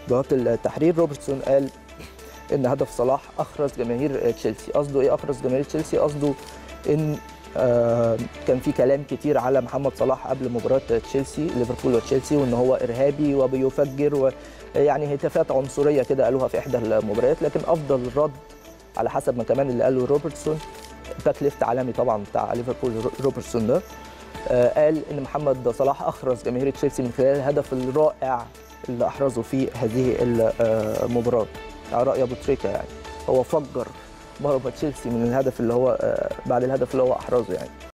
بوابه التحرير روبرتسون قال ان هدف صلاح اخرج جماهير تشيلسي قصده ايه اخرج جماهير تشيلسي قصده ان آه، كان في كلام كتير على محمد صلاح قبل مباراه تشيلسي ليفربول وتشيلسي وان هو ارهابي وبيفجر ويعني هتافات عنصريه كده قالوها في احدى المباريات لكن افضل رد على حسب ما كمان اللي قاله روبرتسون باك ليفت عالمي طبعا بتاع ليفربول روبرتسون ده آه، قال ان محمد صلاح اخرج جماهير تشيلسي من خلال الهدف الرائع اللي احرزه في هذه المباراه على راي ابو تريكه يعني هو فجر مرمى تشيلسي من الهدف اللي هو آه، بعد الهدف اللي هو احرزه يعني